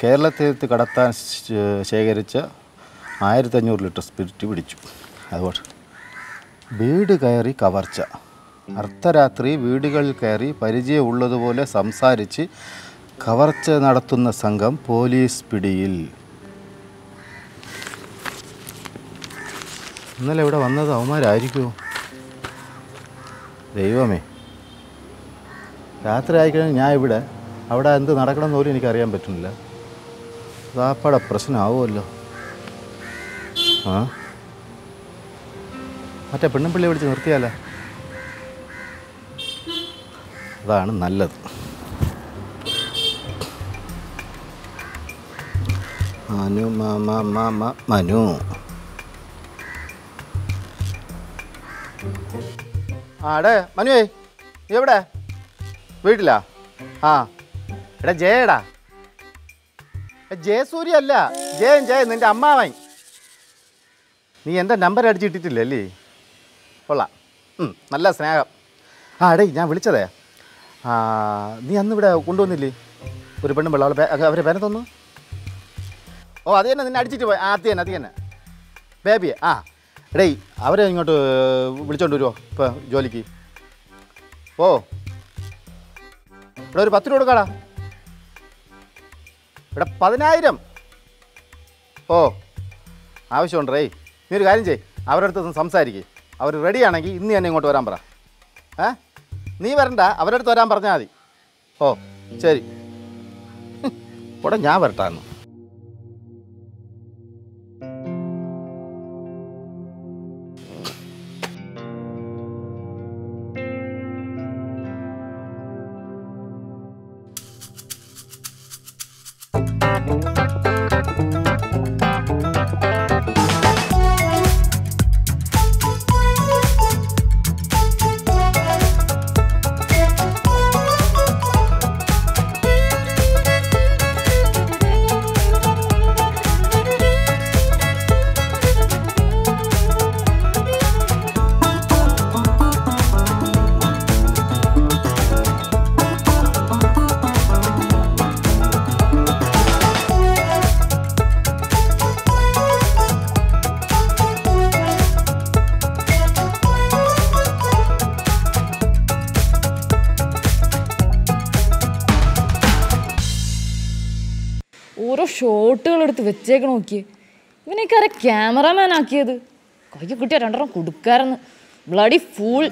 കേരളത്തിൽ കടത്താൻ ശേ- ശേഖരിച്ച ആയിരത്തഞ്ഞൂറ് ലിറ്റർ സ്പിരിറ്റ് പിടിച്ചു അതുകൊണ്ട് വീട് കയറി കവർച്ച അർദ്ധരാത്രി വീടുകളിൽ കയറി പരിചയമുള്ളതുപോലെ സംസാരിച്ച് കവർച്ച നടത്തുന്ന സംഘം പോലീസ് പിടിയിൽ ഇന്നലെ ഇവിടെ വന്നത് അവന്മാരായിരിക്കുമോ ദൈവമേ രാത്രി ആയിക്കഴിഞ്ഞാൽ ഞാൻ ഇവിടെ അവിടെ എന്ത് നടക്കണമെന്ന് പോലും എനിക്കറിയാൻ പറ്റുന്നില്ല അതാപ്പടെ പ്രശ്നമാവുമല്ലോ ആ മറ്റേ പെണ്ണുപിള്ളി വിളിച്ച് നിർത്തിയാലോ അതാണ് നല്ലത് മനു മ മ മ മ മനു ആ എടേ മനുവേ നീ എവിടെ വീട്ടിലാ ആ എടാ ജയടാ എ, ജയസൂര്യ അല്ല ജയൻ ജയൻ നിന്റെ അമ്മാവൻ നീ എൻ്റെ നമ്പർ അടിച്ചിട്ടിട്ടില്ല അല്ലേ കൊള്ളാം ഉം, നല്ല സ്നേഹം ആ എടേ ഞാൻ വിളിച്ചതേ ആ നീ അന്ന് ഇവിടെ കൊണ്ടുവന്നില്ലേ ഒരു പെണ്ണും പിള്ള അവളെ പേ- അവരെ പേരെ തന്നു ഓ അത് തന്നെ നിന്നെ അടിച്ചിട്ട് പോയി ആ അത് തന്നെ അത് തന്നെ ബേബിയെ ആ എടേ അവരെ ഇങ്ങോട്ട് വിളിച്ചോണ്ട് വരുമോ ഇപ്പോൾ ജോലിക്ക് ഓ ഇവിടെ ഒരു പത്ത് രൂപ കൊടുക്കാടാ ഇവിടെ പതിനായിരം ഓ ആവശ്യമുണ്ട് റേ നീ ഒരു കാര്യം ചെയ് അവരുടെ അടുത്ത് ഒന്ന് സംസാരിക്കേ അവർ റെഡിയാണെങ്കിൽ ഇന്ന് തന്നെ ഇങ്ങോട്ട് വരാൻ പറ ഏ നീ വരണ്ട അവരുടെ അടുത്ത് വരാൻ പറഞ്ഞാൽ മതി ഓ ശരി ഇവിടെ ഞാൻ വരട്ടാന്ന് ഓരോ ഷോട്ടുകൾ എടുത്ത് വെച്ചേക്ക് നോക്കിയേ ഇവനൊക്കെ ആരെ ക്യാമറമാൻ ആക്കിയത് കൈക്ക് കിട്ടിയ രണ്ടെണ്ണം കൊടുക്കാരെന്ന് ബ്ലഡി ഫൂൾ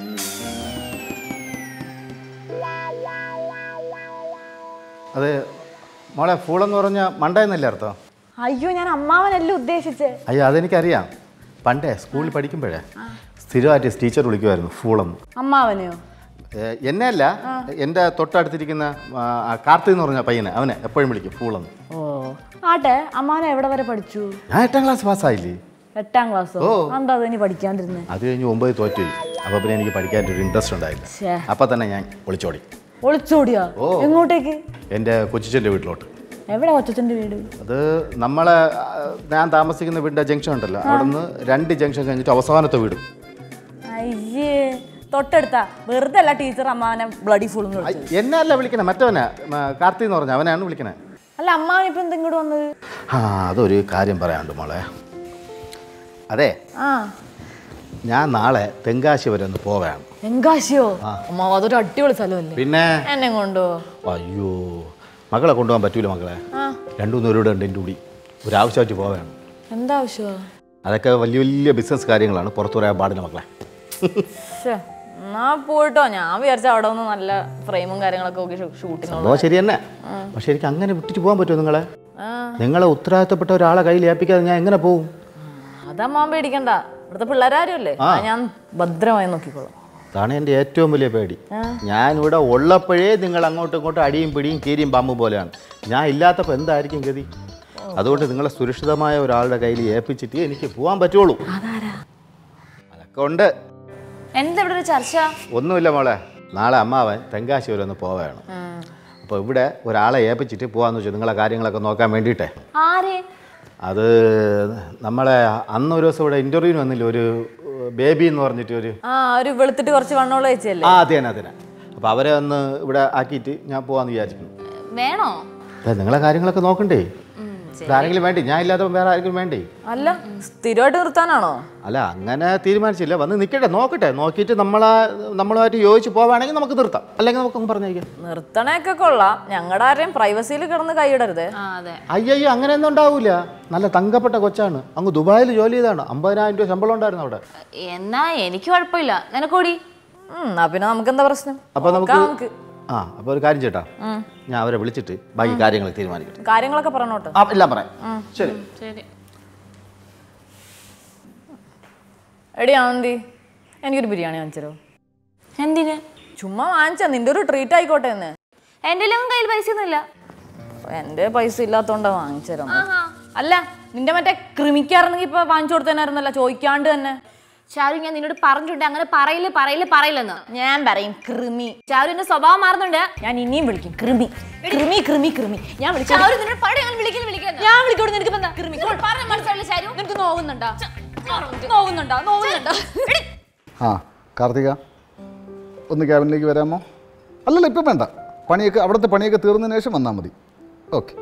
അത് മോളെ ഫൂളെന്ന് പറഞ്ഞാൽ മണ്ടെന്നല്ലേ അർത്ഥം അയ്യോ ഞാൻ അമ്മാവനല്ല ഉദ്ദേശിച്ചേ അയ്യോ അതെനിക്കറിയാം പണ്ടേ സ്കൂളിൽ പഠിക്കുമ്പോഴേ സ്ഥിരമായിട്ട് ടീച്ചർ വിളിക്കുമായിരുന്നു ഫൂളെന്ന് അമ്മാവനെയോ ഏ, എന്നെയല്ല എൻ്റെ തൊട്ടടുത്തിരിക്കുന്ന ആ, ആ കാർത്തി എന്ന് പറഞ്ഞ പയ്യനെ അവനെ എപ്പോഴും വിളിക്കും ഫൂളെന്ന് ഓ ആട്ടെ അമ്മാവൻ എവിടെ വരെ പഠിച്ചു ഞാൻ എട്ടാം ക്ലാസ് പാസ്സായില്ലേ എട്ടാം ക്ലാസ്സോ ഓ. എന്താ അത് ഇനി പഠിക്കാണ്ടിരുന്നേ അത് കഴിഞ്ഞ് ഒമ്പത് തോറ്റുപോയി അപ്പോൾ പിന്നെ എനിക്ക് പഠിക്കാൻ ഒരു ഇൻട്രസ്റ്റ് ഉണ്ടായില്ല ശ്ശേ. അപ്പോൾ തന്നെ ഞാൻ ഒളിച്ചോടി ഒളിച്ചോടിയാ ഓ. എങ്ങോട്ടേക്ക് എൻ്റെ കൊച്ചിച്ചൻ്റെ വീട്ടിലോട്ട് എവിടെ കൊച്ചച്ഛൻ്റെ വീട് അത് നമ്മളെ ആ, ഞാൻ താമസിക്കുന്ന വീടിൻ്റെ ജംഗ്ഷൻ ഉണ്ടല്ലോ അവിടെ നിന്ന് രണ്ട് ജംഗ്ഷൻ കഴിഞ്ഞിട്ട് അവസാനത്തെ വീട് അയ്യേ തൊട്ടടുത്താ വെറുതെ അല്ല ടീച്ചർ അമ്മാവനെ ബ്ലഡി ഫുൾ ഐ, എന്നെ അല്ല വിളിക്കണേ മറ്റവനെ മ, കാർത്തി എന്ന് പറഞ്ഞ അവനാണ് വിളിക്കണേ അല്ല അമ്മാവൻ ഇപ്പൊ എന്ത് ഇങ്ങോട്ട് വന്നത് ആ അതൊരു കാര്യം പറയാനുണ്ട് മോളെ അതെ ആ ഞാൻ നാളെ തെങ്കാശി വരെ ഒന്ന് പോവുകയാണ് എങ്കാശിയോ അമ്മ അതൊരു അടിപൊളി സ്ഥലമല്ലേ പിന്നെ എന്നെ കൊണ്ടോ അയ്യോ മകളെ കൊണ്ടുപോകാൻ പറ്റൂല മകളെ ആ രണ്ടു മൂന്ന് പേരുടെ ഉണ്ട് എൻ്റെ കൂടി ഒരാവശ്യമായിട്ട് പോവുകയാണ് എന്താ ആവശ്യമാ അതൊക്കെ വലിയ വലിയ ബിസിനസ് കാര്യങ്ങളാണ് പുറത്തു പറയാൻ പാടില്ല മക്കളെ ശ്ശേ, എന്നാ പോയിട്ടോ ഞാൻ വിചാരിച്ച അവിടെ ഒന്ന് നല്ല ഫ്രെയിമും കാര്യങ്ങളൊക്കെ നോക്കി ഷൂട്ടിംഗ് സംഭവം ശരി തന്നെ പക്ഷെ എനിക്ക് അങ്ങനെ വിട്ടിട്ട് പോകാൻ പറ്റുമോ നിങ്ങളെ ആ നിങ്ങളെ ഉത്തരവാദിത്തപ്പെട്ട ഒരാളെ കയ്യിൽ ഏൽപ്പിക്കാതെ ഞാൻ എങ്ങനെ പോകും അതമ്മാൻ പേടിക്കണ്ട ഇവിടുത്തെ പിള്ളേരാരുമല്ലേ ആ. ഞാൻ ഭദ്രമായി നോക്കിക്കോളാം അതാണ് എൻ്റെ ഏറ്റവും വലിയ പേടി ഞാനിവിടെ ഉള്ളപ്പോഴേ നിങ്ങൾ അങ്ങോട്ടും ഇങ്ങോട്ടും അടിയും പിടിയും കീരിയും പാമ്പും പോലെയാണ് ഞാൻ ഇല്ലാത്തപ്പോൾ എന്തായിരിക്കും ഗതി അതുകൊണ്ട് നിങ്ങളെ സുരക്ഷിതമായ ഒരാളുടെ കയ്യിൽ ഏൽപ്പിച്ചിട്ട് എനിക്ക് പോകാൻ പറ്റുള്ളൂ അതൊക്കെ ഉണ്ട് എന്താ ഇവിടെ ഒരു ചർച്ച ഒന്നുമില്ല മോളെ നാളെ അമ്മാവൻ തെങ്കാശി വരെ ഒന്ന് പോവുകയാണ് അപ്പോൾ ഇവിടെ ഒരാളെ ഏൽപ്പിച്ചിട്ട് പോകാമെന്ന് വെച്ചു നിങ്ങളെ കാര്യങ്ങളൊക്കെ നോക്കാൻ വേണ്ടിയിട്ടേ ആരെ അത് നമ്മളെ അന്ന് ഒരു ദിവസം ഇവിടെ ഇൻ്റർവ്യൂവിന് വന്നില്ല ഒരു ബേബി എന്ന് പറഞ്ഞിട്ട് ഒരു ആ ഒരു വെളുത്തിട്ട് കുറച്ച് വണ്ണമുള്ള വെച്ചല്ലേ ആ അത് തന്നെ അത് തന്നെ അപ്പോൾ അവരെ ഒന്ന് ഇവിടെ ആക്കിയിട്ട് ഞാൻ പോകാമെന്ന് വിചാരിക്കുന്നു വേണോ അതെ നിങ്ങളെ കാര്യങ്ങളൊക്കെ നോക്കണ്ടേ ആരെങ്കിലും വേണ്ടി ഞാൻ ഇല്ലാതെ വേറെ ആരെങ്കിലും വേണ്ടേ അല്ല സ്ഥിരമായിട്ട് നിർത്താനാണോ അല്ല അങ്ങനെ തീരുമാനിച്ചില്ല വന്ന് നിൽക്കട്ടെ നോക്കട്ടെ നോക്കിയിട്ട് നമ്മളെ നമ്മളുമായിട്ട് യോജിച്ച് പോവുകയാണെങ്കിൽ നമുക്ക് നിർത്താം അല്ലെങ്കിൽ നമുക്ക് പറഞ്ഞേക്കാം നിർത്തണയൊക്കെ കൊള്ളാം ഞങ്ങളുടെ ആരെയും പ്രൈവസിയിൽ കിടന്ന് കൈയിടരുത് ആ അതെ അയ്യോ അങ്ങനെയൊന്നും ഉണ്ടാവില്ല നല്ല തങ്കപ്പെട്ട കൊച്ചാണ് അങ്ങ് ദുബായിൽ ജോലി ചെയ്താണ് അമ്പതിനായിരം രൂപ ശമ്പളം ഉണ്ടായിരുന്നു അവിടെ എന്നാ എനിക്ക് കുഴപ്പമില്ല നിനക്കോടി ഉം, എന്നാ പിന്നെ നമുക്ക് എന്താ പ്രശ്നം അപ്പോൾ നമുക്ക് നോക്കാം നമുക്ക് ആ അപ്പോൾ ഒരു കാര്യം ചേട്ടാ ഞാൻ അവരെ വിളിച്ചിട്ട് ബാക്കി കാര്യങ്ങൾ തീരുമാനിക്കട്ടെ കാര്യങ്ങളൊക്കെ പറഞ്ഞോട്ടെ ആ എല്ലാം പറയാം ശരി ശരി എടി ആന്തി എനിക്കൊരു ബിരിയാണി വാങ്ങിച്ചരോ എന്തിന് ചുമ്മാ വാങ്ങിച്ചാ നിന്റെ ഒരു ട്രീറ്റ് ആയിക്കോട്ടെ എന്ന് എൻ്റെ കയ്യിൽ പൈസ ഒന്നുമില്ല എന്റെ പൈസ ഇല്ലാത്തോണ്ടാ വാങ്ങിച്ചരോ അല്ല നിന്റെ മറ്റേ ക്രിമിക്കായിരുന്നെങ്കിൽ ഇപ്പൊ വാങ്ങിച്ചു കൊടുത്തേനായിരുന്നല്ല ചോദിക്കാണ്ട് തന്നെ ഷാരു ഞാൻ നിന്നോട് പറഞ്ഞിട്ടുണ്ട് അങ്ങനെ പറയില്ല പറയില്ല പറയില്ലെന്ന് ഞാൻ പറയും കൃമി ഷാരു എന്റെ സ്വഭാവം മാറുന്നുണ്ട് ഞാൻ ഇനിയും വിളിക്കും കൃമി കൃമി കൃമി കൃമി ഞാൻ വിളിച്ചു ഷാരു നിന്നോട് പടി അങ്ങനെ വിളിക്കുന്നു വിളിക്കുന്നു ഞാൻ വിളിക്കോട് നിനക്ക് ഇപ്പൊ എന്താ? കൃമി പറഞ്ഞ മനസ്സിലാവില്ല ഷാരു നിനക്ക് നോവുന്നുണ്ടോ നോവുന്നുണ്ടോ നോവുന്നുണ്ടോ എടി, ആ കാർത്തിക ഒന്ന് ക്യാബിനിലേക്ക് വരാമോ അല്ലല്ല ഇപ്പം വേണ്ട പണിയൊക്കെ അവിടുത്തെ പണിയൊക്കെ തീർന്നതിന് ശേഷം വന്നാൽ മതി ഓക്കെ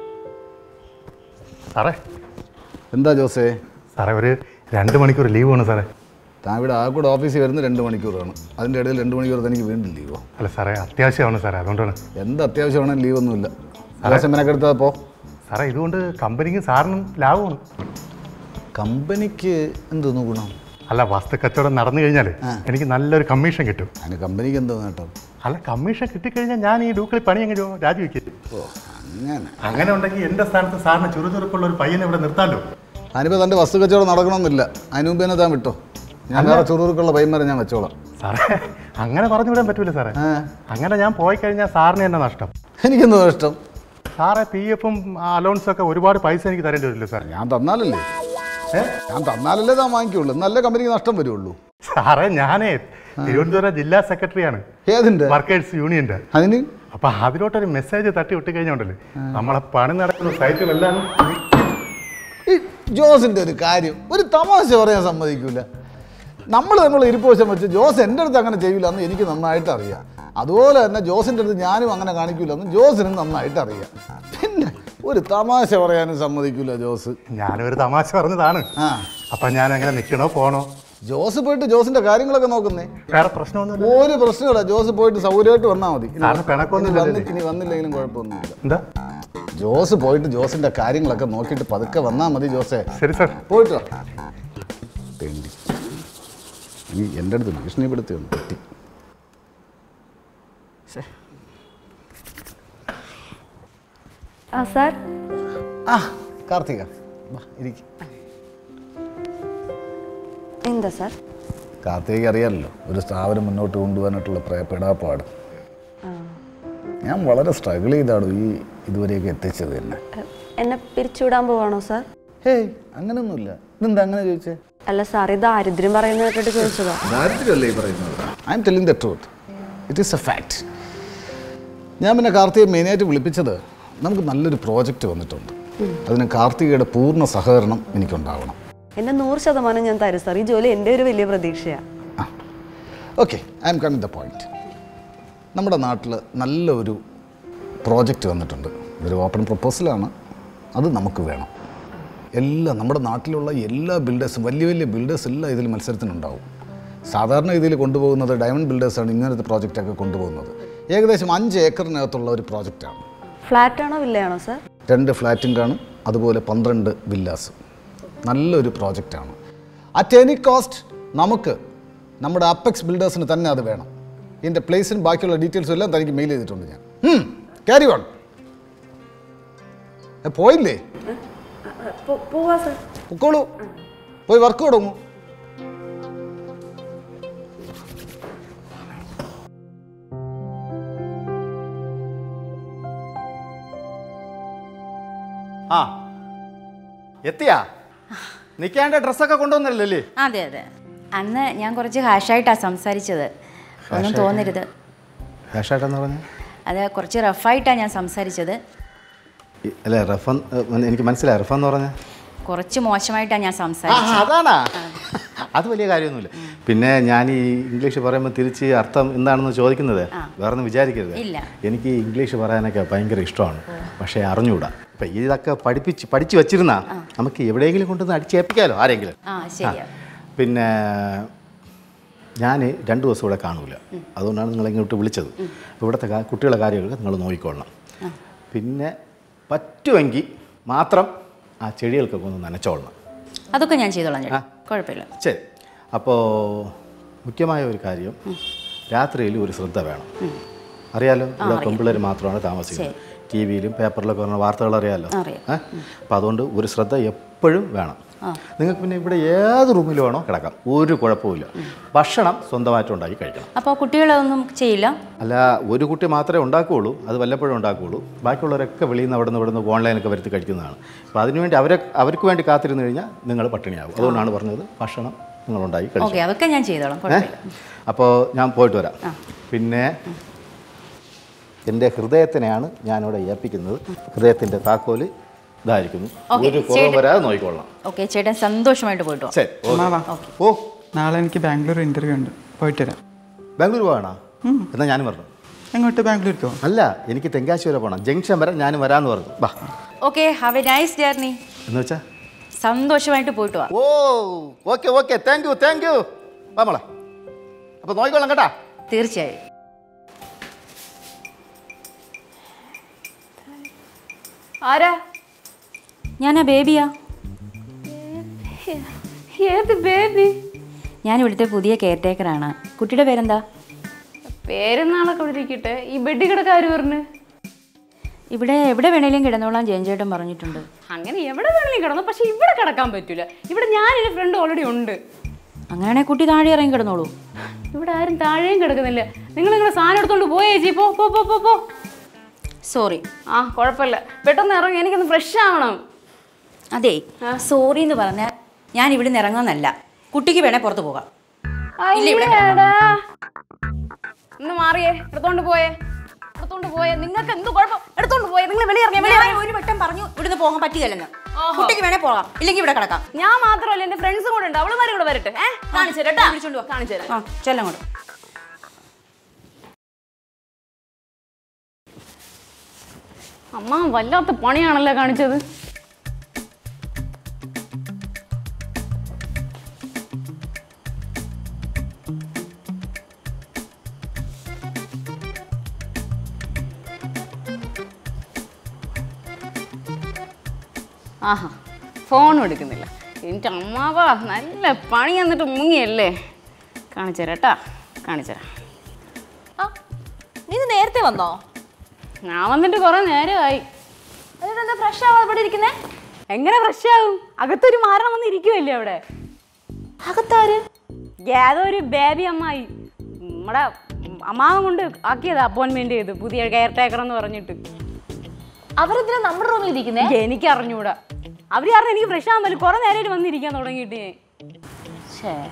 സാറേ എന്താ ജോസേ സാറേ ഒരു രണ്ട് മണിക്കൂർ ലീവ് വേണം സാറേ താൻ ഇവിടെ ആ കൂടെ ഓഫീസിൽ വരുന്ന രണ്ട് മണിക്കൂറാണ് അതിൻ്റെ ഇടയിൽ രണ്ട് മണിക്കൂർ തനിക്ക് വീണ്ടും ലീവോ അല്ല സാറേ അത്യാവശ്യമാണ് സാറേ അതുകൊണ്ടാണ് എന്ത് അത്യാവശ്യമാണെങ്കിൽ ലീവൊന്നുമില്ല ആകാശമ്മനൊക്കെ എടുത്താൽ പോ സാറേ ഇതുകൊണ്ട് കമ്പനിക്കും സാറിനും ലാഭമാണ് കമ്പനിക്ക് എന്തോന്നു ഗുണം അല്ല വസ്തു കച്ചവടം നടന്നു കഴിഞ്ഞാൽ എനിക്ക് നല്ലൊരു കമ്മീഷൻ കിട്ടും അതിന് കമ്പനിക്ക് എന്തോ നേട്ടം അല്ല കമ്മീഷൻ കിട്ടിക്കഴിഞ്ഞാൽ ഞാൻ ഈ ഡൂക്കളി പണി അങ്ങ് ജോ- രാജിവെക്കും ഓ അങ്ങനെ അങ്ങനെ ഉണ്ടെങ്കിൽ എൻ്റെ സ്ഥാനത്ത് സാറിന് ചുറുചുറുക്കുള്ള ഒരു പയ്യനെ ഇവിടെ നിർത്താമല്ലോ അതിനിപ്പോൾ തൻ്റെ വസ്തു കച്ചവടം നടക്കണമെന്നില്ല അതിന് മുമ്പ് തന്നെ താൻ വിട്ടോ ഞാൻ വേറെ ചുറുചുറുക്കുള്ള പൈമരെ ഞാൻ വെച്ചോളാം സാറേ അങ്ങനെ പറഞ്ഞു വിടാൻ പറ്റൂല സാറേ ആ അങ്ങനെ ഞാൻ പോയി കഴിഞ്ഞാൽ സാറിന് തന്നെ നഷ്ടം എനിക്കെന്തോ ഇഷ്ടം സാറേ പി എഫും അലോൺസും ഒക്കെ ഒരുപാട് പൈസ എനിക്ക് തരേണ്ടി വരില്ല സാർ ഞാൻ തന്നാലല്ലേ ഞാൻ തന്നാലല്ലേ താൻ വാങ്ങിക്കുള്ളൂ നല്ല കമ്പനിക്ക് നഷ്ടം വരുള്ളൂ സാറേ ഞാനേ തിരുവനന്തപുരം ജില്ലാ സെക്രട്ടറിയാണ് ഏതിൻ്റെ വർക്കേഴ്സ് യൂണിയന്റെ അതിന് അപ്പൊ അതിലോട്ടൊരു മെസ്സേജ് തട്ടി വിട്ട് കഴിഞ്ഞോണ്ടല്ലേ നമ്മളെ പണി നടക്കുന്ന സൈറ്റുകളെല്ലാം ഈ ജോസിൻ്റെ ഒരു കാര്യം ഒരു തമാശ പറയാൻ സമ്മതിക്കൂല നമ്മൾ നമ്മൾ ഇരിപ്പോശം വെച്ച് ജോസ് എൻ്റെ അടുത്ത് അങ്ങനെ ചെയ്യില്ല എന്ന് എനിക്ക് നന്നായിട്ട് അറിയാം അതുപോലെ തന്നെ ജോസിൻ്റെ അടുത്ത് ഞാനും അങ്ങനെ കാണിക്കൂല എന്ന് ജോസിനും നന്നായിട്ട് അറിയാം പിന്നെ ഒരു തമാശ പറയാനും സമ്മതിക്കൂല ജോസ് ഞാനൊരു തമാശ പറഞ്ഞതാണ് ആ അപ്പൊ ഞാൻ അങ്ങനെ നിൽക്കണോ പോണോ ജോസ് പോയിട്ട് ജോസിൻ്റെ കാര്യങ്ങളൊക്കെ നോക്കുന്നേ വേറെ പ്രശ്നമൊന്നുമില്ല ഒരു പ്രശ്നമില്ല ജോസ് പോയിട്ട് സൗകര്യമായിട്ട് വന്നാൽ മതി ഇനി സാറിന് പിണക്കൊന്നും ഇനി ഇല്ലല്ലേ? വന്നി- ഇനി വന്നില്ലെങ്കിലും കുഴപ്പമൊന്നുമില്ല എന്താ ജോസ് പോയിട്ട് ജോസിൻ്റെ കാര്യങ്ങളൊക്കെ നോക്കിയിട്ട് പതുക്കെ വന്നാൽ മതി ജോസേ ശരി സാർ പോയിട്ട് വാ. തെണ്ടി നീ എൻ്റെ അടുത്ത് ഭീഷണിപ്പെടുത്തി ഒന്ന് പറ്റി ആ സാർ ആ കാർത്തിക വാ ഇരിക്ക് എന്താ സാർ കാർത്തികയ്ക്ക് അറിയാമല്ലോ ഒരു സ്ഥാപനം മുന്നോട്ട് കൊണ്ടുപോകാനായിട്ടുള്ള പ്ര- പെടാപ്പാട് ഞാൻ വളരെ സ്ട്രഗിൾ ചെയ്താണ് ഈ ഇതുവരെയൊക്കെ എത്തിച്ചത് തന്നെ എ, എന്നെ പിരിച്ചുവിടാൻ പോവാണോ സാർ ഹേയ് അങ്ങനെയൊന്നുമില്ല ഇതെന്താ അങ്ങനെ ചോദിച്ചേ അല്ല സാർ ഇത് ദാരിദ്ര്യം പറയുന്നത് കേട്ടിട്ട് ചോദിച്ചതാ ദാരിദ്ര്യമല്ലേ ഈ പറയുന്നത് I'm telling the truth it is a fact ഞാൻ പിന്നെ കാർത്തികയെ മെയിനായിട്ട് വിളിപ്പിച്ചത് നമുക്ക് നല്ലൊരു പ്രോജക്റ്റ് വന്നിട്ടുണ്ട് അതിന് കാർത്തികയുടെ പൂർണ്ണ സഹകരണം എനിക്കുണ്ടാവണം എന്നെ നൂറ് ശതമാനം ഞാൻ തരും സാർ ഈ ജോലി എൻ്റെ ഒരു വലിയ പ്രതീക്ഷയാണ് ആ okay I'm coming the point നമ്മുടെ നാട്ടിൽ നല്ലൊരു പ്രോജക്റ്റ് വന്നിട്ടുണ്ട് ഇതൊരു ഓപ്പൺ പ്രപ്പോസലാണ് അത് നമുക്ക് വേണം എല്ലാ നമ്മുടെ നാട്ടിലുള്ള എല്ലാ ബിൽഡേഴ്സും വലിയ വലിയ ബിൽഡേഴ്സ് എല്ലാം ഇതിൽ മത്സരത്തിനുണ്ടാവും സാധാരണ ഇതിൽ കൊണ്ടുപോകുന്നത് ഡയമണ്ട് ബിൽഡേഴ്സാണ് ഇങ്ങനത്തെ പ്രോജക്റ്റൊക്കെ കൊണ്ടുപോകുന്നത് ഏകദേശം അഞ്ച് ഏക്കറിനകത്തുള്ള ഒരു പ്രോജക്റ്റാണ് ഫ്ലാറ്റ് ആണോ വില്ലയാണോ സാർ രണ്ട് ഫ്ലാറ്റും കാണും അതുപോലെ പന്ത്രണ്ട് വില്ലാസും നല്ലൊരു പ്രോജക്റ്റാണ് അറ്റ് എനി കോസ്റ്റ് നമുക്ക് നമ്മുടെ അപ്പെക്സ് ബിൽഡേഴ്സിന് തന്നെ അത് വേണം ഇതിൻ്റെ പ്ലേസിനും ബാക്കിയുള്ള ഡീറ്റെയിൽസും എല്ലാം തനിക്ക് മെയിൽ ചെയ്തിട്ടുണ്ട് ഞാൻ ക്യാരി ഓൺ പോയില്ലേ പോവാ സാർ പൊക്കോളൂ പോയി വർക്ക് തുടങ്ങൂ ആ എത്തിയാ നിൽക്കേണ്ട ഡ്രസ്സൊക്കെ കൊണ്ടുവന്നില്ലല്ലേ അതെ അതെ അന്ന് ഞാൻ കുറച്ച് ഹാഷായിട്ടാണ് സംസാരിച്ചത് ഒന്നും തോന്നരുത് ഹാഷായിട്ടെന്ന് പറഞ്ഞു അത് കുറച്ച് റഫായിട്ടാണ് ഞാൻ സംസാരിച്ചത് അല്ലേ റഫൻ എനിക്ക് മനസ്സിലായി റഫൻ എന്ന് പറഞ്ഞ കുറച്ച് മോശമായിട്ടാണ് ഞാൻ ആ സംസാരിച്ചത് അതാണാ അത് വലിയ കാര്യമൊന്നുമില്ല പിന്നെ ഞാൻ ഈ ഇംഗ്ലീഷ് പറയുമ്പോൾ തിരിച്ച് അർത്ഥം എന്താണെന്ന് ചോദിക്കുന്നത് വേറെ ഒന്നും വിചാരിക്കരുത് ഇല്ല. എനിക്ക് ഇംഗ്ലീഷ് പറയാനൊക്കെ ഭയങ്കര ഇഷ്ടമാണ് പക്ഷേ അറിഞ്ഞുകൂടാ ഇപ്പം ഇതൊക്കെ പഠിപ്പിച്ച് പഠിച്ചു വെച്ചിരുന്നാ നമുക്ക് എവിടെയെങ്കിലും കൊണ്ടുവന്ന് അടിച്ചേൽപ്പിക്കാമല്ലോ ആരെങ്കിലും ആ ശരിയാ പിന്നെ ഞാൻ രണ്ട് ദിവസം ഇവിടെ കാണൂല അതുകൊണ്ടാണ് നിങ്ങളെ ഇങ്ങോട്ട് വിളിച്ചത് അപ്പോൾ ഇവിടുത്തെ കാ- കുട്ടികളുടെ കാര്യങ്ങളൊക്കെ നിങ്ങൾ നോക്കിക്കൊള്ളണം പിന്നെ പറ്റുമെങ്കിൽ മാത്രം ആ ചെടികൾക്കൊക്കെ ഒന്ന് നനച്ചോളണം അതൊക്കെ ഞാൻ ചെയ്തോളാം ചേട്ടാ കുഴപ്പമില്ല ശരി അപ്പോൾ മുഖ്യമായ ഒരു കാര്യം രാത്രിയിൽ ഒരു ശ്രദ്ധ വേണം അറിയാലോ ഇവിടെ പെൺപിള്ളേർ മാത്രമാണ് താമസിക്കുന്നത് ടി വിയിലും പേപ്പറിലൊക്കെ പറഞ്ഞ വാർത്തകൾ അറിയാമല്ലോ അറിയാം. അപ്പോൾ അതുകൊണ്ട് ഒരു ശ്രദ്ധ എപ്പോഴും വേണം നിങ്ങൾക്ക് പിന്നെ ഇവിടെ ഏത് റൂമിൽ വേണോ കിടക്കാം ഒരു കുഴപ്പമില്ല ഭക്ഷണം സ്വന്തമായിട്ട് ഉണ്ടാക്കി കഴിക്കണം അപ്പോൾ കുട്ടികളൊന്നും ചെയ്യില്ല അല്ല ഒരു കുട്ടി മാത്രമേ ഉണ്ടാക്കുകയുള്ളൂ അത് വല്ലപ്പോഴും ഉണ്ടാക്കുകയുള്ളൂ ബാക്കിയുള്ളവരൊക്കെ വെളിയിൽ നിന്ന് അവിടെ നിന്ന് ഇവിടെ നിന്ന് ഓൺലൈനൊക്കെ വരുത്തി കഴിക്കുന്നതാണ് അപ്പോൾ അതിനുവേണ്ടി അവരെ അവർക്ക് വേണ്ടി കാത്തിരുന്ന് കഴിഞ്ഞാൽ നിങ്ങൾ പട്ടിണിയാകും അതുകൊണ്ടാണ് പറഞ്ഞത് ഭക്ഷണം നിങ്ങൾ ഉണ്ടാക്കി കഴിച്ചു ഓക്കെ അതൊക്കെ ഞാൻ ചെയ്തോളാം കുഴപ്പമില്ല അപ്പോൾ ഞാൻ പോയിട്ട് വരാം പിന്നെ എൻ്റെ ഹൃദയത്തിനെയാണ് ഞാനിവിടെ ഏൽപ്പിക്കുന്നത് ഹൃദയത്തിൻ്റെ താക്കോല് ഇതായിരിക്കുന്നു Okay, ഒരു കുറവ് വരാതെ നോക്കിക്കൊള്ളാം ഓക്കെ ചേട്ടൻ സന്തോഷമായിട്ട് പോയിട്ട് വാ. ശരി ഓ. അമ്മാവാ ഓ നാളെ എനിക്ക് ബാംഗ്ലൂർ ഇന്റർവ്യൂ ഉണ്ട് പോയിട്ട് വരാം ബാംഗ്ലൂർ പോകണോ എന്നാൽ ഞാനും പറഞ്ഞു എങ്ങോട്ട് ബാംഗ്ലൂർക്കോ അല്ല എനിക്ക് തെങ്കാശി വരെ പോകണം ജംഗ്ഷൻ വരെ ഞാനും വരാമെന്ന് പറഞ്ഞു വാ okay have a nice journey എന്ന് വെച്ചാൽ സന്തോഷമായിട്ട് പോയിട്ട് വാ ഓ okay okay thank you thank you വാ മോളെ അപ്പോൾ നോക്കിക്കോളാം കേട്ടാ തീർച്ചയായും ആരാ ഞാനാ ബേബിയാ ഏത് ബേബി ഞാൻ ഇവിടുത്തെ പുതിയ കെയർ ടേക്കറാണ് കുട്ടിയുടെ പേരെന്താ പേരെന്നാളൊക്കെ ഇവിടെ ഇരിക്കട്ടെ ഈ ബെഡി കിടക്കാര് പറഞ്ഞു ഇവിടെ എവിടെ വേണേലും കിടന്നോളാം ജയൻ ചേട്ടൻ പറഞ്ഞിട്ടുണ്ട് അങ്ങനെ എവിടെ വേണമെങ്കിലും കിടന്നു പക്ഷെ ഇവിടെ കിടക്കാൻ പറ്റൂല ഇവിടെ ഞാൻ എൻ്റെ ഫ്രണ്ട് ഓൾറെഡി ഉണ്ട് അങ്ങനെയാണെങ്കിൽ കുട്ടി താഴെ ഇറങ്ങി കിടന്നോളൂ ഇവിടെ ആരും താഴെയും കിടക്കുന്നില്ല നിങ്ങൾ നിങ്ങളുടെ സാധനം എടുത്തോണ്ട് പോയേ ചേച്ചി പോ പോ പോ പോ പോ സോറി ആ കുഴപ്പമില്ല പെട്ടെന്ന് ഇറങ്ങി എനിക്കൊന്ന് ഫ്രഷ് ആവണം അതെ സോറി എന്ന് പറഞ്ഞാൽ ഞാൻ ഇവിടുന്ന് ഇറങ്ങുന്നല്ല കുട്ടിക്ക് വേണേ പുറത്ത് പോകാം ഇല്ല, ഇവിടെ അയ്യേടാ. ഒന്ന് മാറിയേ എടുത്തോണ്ട് പോയേ എടുത്തോണ്ട് പോയേ നിങ്ങൾക്ക് എന്ത് കുഴപ്പം എടുത്തോണ്ട് പോയേ നിങ്ങൾ വെളിയിറങ്ങിയ ഞാൻ ഒരു വട്ടം പറഞ്ഞു ഇവിടുന്ന് പോകാൻ പറ്റിയല്ലെന്ന് കുട്ടിക്ക് വേണേ പോകാം ഇല്ലെങ്കിൽ ഇവിടെ കിടക്കാം ഞാൻ മാത്രമല്ല എന്റെ ഫ്രണ്ട്സും കൂടെ ഉണ്ട് അവളുമാരും കൂടെ വരട്ടെ ഏഹ് കാണിച്ചു തരാം വിളിച്ചോണ്ട് പോ കാണിച്ചു തരാം ആ ചെല്ലങ്ങോട്ട് അമ്മ വല്ലാത്ത പണിയാണല്ലോ കാണിച്ചത് ആഹാ ഫോണും എടുക്കുന്നില്ല എൻ്റെ അമ്മാവാ നല്ല പണി എന്നിട്ട് മുങ്ങിയല്ലേ കാണിച്ചു തരാം കേട്ടാ കാണിച്ചു തരാം നീ ഇത് നേരത്തെ വന്നോ ഞാൻ വന്നിട്ട് കുറേ നേരമായി എന്നിട്ട് എന്താ ഫ്രഷ് ആവാതെ ഇവിടെ ഇരിക്കുന്നേ എങ്ങനെ ഫ്രഷ് ആവും അകത്തൊരു മാരണം വന്ന് ഇരിക്കുമല്ലേ അവിടെ അകത്താര് ഏതോ ഒരു ബേബി അമ്മായി നമ്മുടെ അമ്മാവൻ കൊണ്ട് ആക്കിയത് അപ്പോയിൻമെന്റ് ചെയ്ത് പുതിയ കെയർ ടേക്കർ എന്ന് പറഞ്ഞിട്ട് അവരെന്തിനാ നമ്മുടെ റൂമിൽ ഇരിക്കുന്നേ എനിക്ക് അറിഞ്ഞൂടാ അവര് കാരണം എനിക്ക് ഫ്രഷ് ആകാൻ പറ്റും കുറെ നേരമായിട്ട് വന്നിരിക്കാൻ തുടങ്ങിയിട്ട് ഞാൻ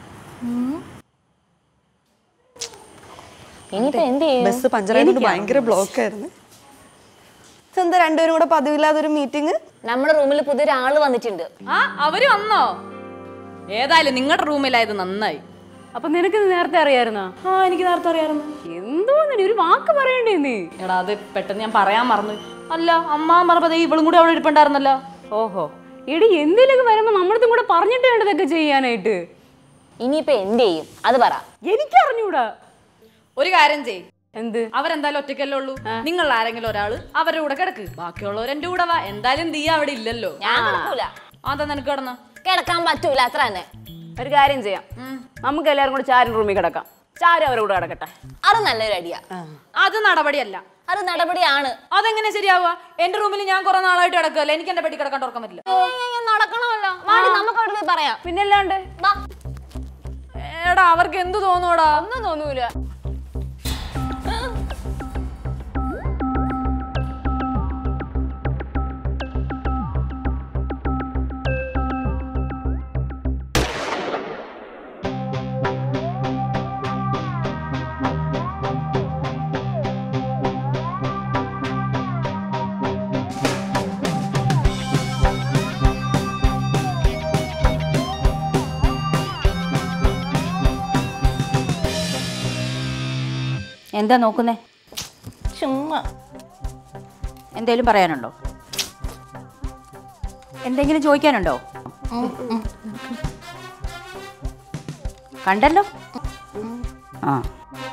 ഇനിയിപ്പോ എന്ത് ചെയ്യും ബസ് പഞ്ചറായതുകൊണ്ട് ഭയങ്കര ബ്ലോക്ക് ആയിരുന്നു എന്താ രണ്ടുപേരും കൂടെ പതിവില്ലാതെ ഒരു മീറ്റിംഗ് നമ്മുടെ റൂമിൽ പുതിയൊരാള് വന്നിട്ടുണ്ട് ആ അവര് വന്നോ ഏതായാലും നിങ്ങളുടെ റൂമിലായത് നന്നായി അപ്പൊ നിനക്ക് ഇത് നേരത്തെ അറിയായിരുന്നോ ആ എനിക്ക് നേരത്തെ അറിയാമായിരുന്നു എന്തോന്നടി ഒരു വാക്ക് പറയണ്ടേ നീ എടാ അത് പെട്ടെന്ന് ഞാൻ പറയാൻ മറന്നു അല്ല അമ്മ പറഞ്ഞപ്പോ ദേ ഇവളും കൂടെ അവിടെ ഇരിപ്പുണ്ടായിരുന്നല്ലോ ഓഹോ എടി എന്തെങ്കിലുമൊക്കെ വരുമ്പോ നമ്മളടുത്തും കൂടെ പറഞ്ഞിട്ട് വേണ്ടതൊക്കെ ചെയ്യാനായിട്ട് ഇനിയിപ്പോ എന്ത് ചെയ്യും അത് പറ എനിക്കറിഞ്ഞൂടാ ഒരു കാര്യം ചെയ് എന്ത് അവരെന്തായാലും ഒറ്റയ്ക്കല്ലേ ഉള്ളൂ നിങ്ങൾ ആരെങ്കിലും ഒരാള് അവരുടെ കൂടെ കിടക്ക് ബാക്കിയുള്ളവർ എന്റെ കൂടെ വാ എന്തായാലും തീ അവിടെ ഇല്ലല്ലോ ഞാൻ കിടക്കൂല അതാ നിനക്ക് കിടന്ന കിടക്കാൻ പറ്റൂല അത്ര തന്നെ ഒരു കാര്യം ചെയ്യാം നമുക്ക് എല്ലാവരും കൂടെ ചാരും റൂമിൽ കിടക്കാം ചാരും അവരുടെ കൂടെ കിടക്കട്ടെ അത് നല്ലൊരു ഐഡിയ അത് നടപടിയല്ല അത് നടപടിയാണ് അതെങ്ങനെ ശരിയാവുക എന്റെ റൂമിൽ ഞാൻ കുറെ നാളായിട്ട് കിടക്കല്ലേ എനിക്ക് എന്റെ പെട്ടി കിടക്കാൻ തുറക്കാൻ പറ്റില്ല ഏയ് നടക്കണമല്ലോ വാടി നമുക്ക് അവിടെ പോയി പറയാം പിന്നല്ലാണ്ട് വാ എടാ അവർക്ക് എന്ത് തോന്നൂടാ ഒന്നും തോന്നൂല എന്താ നോക്കുന്നേ ചുമ്മാ എന്തേലും പറയാനുണ്ടോ എന്തെങ്കിലും ചോദിക്കാനുണ്ടോ കണ്ടല്ലോ ആ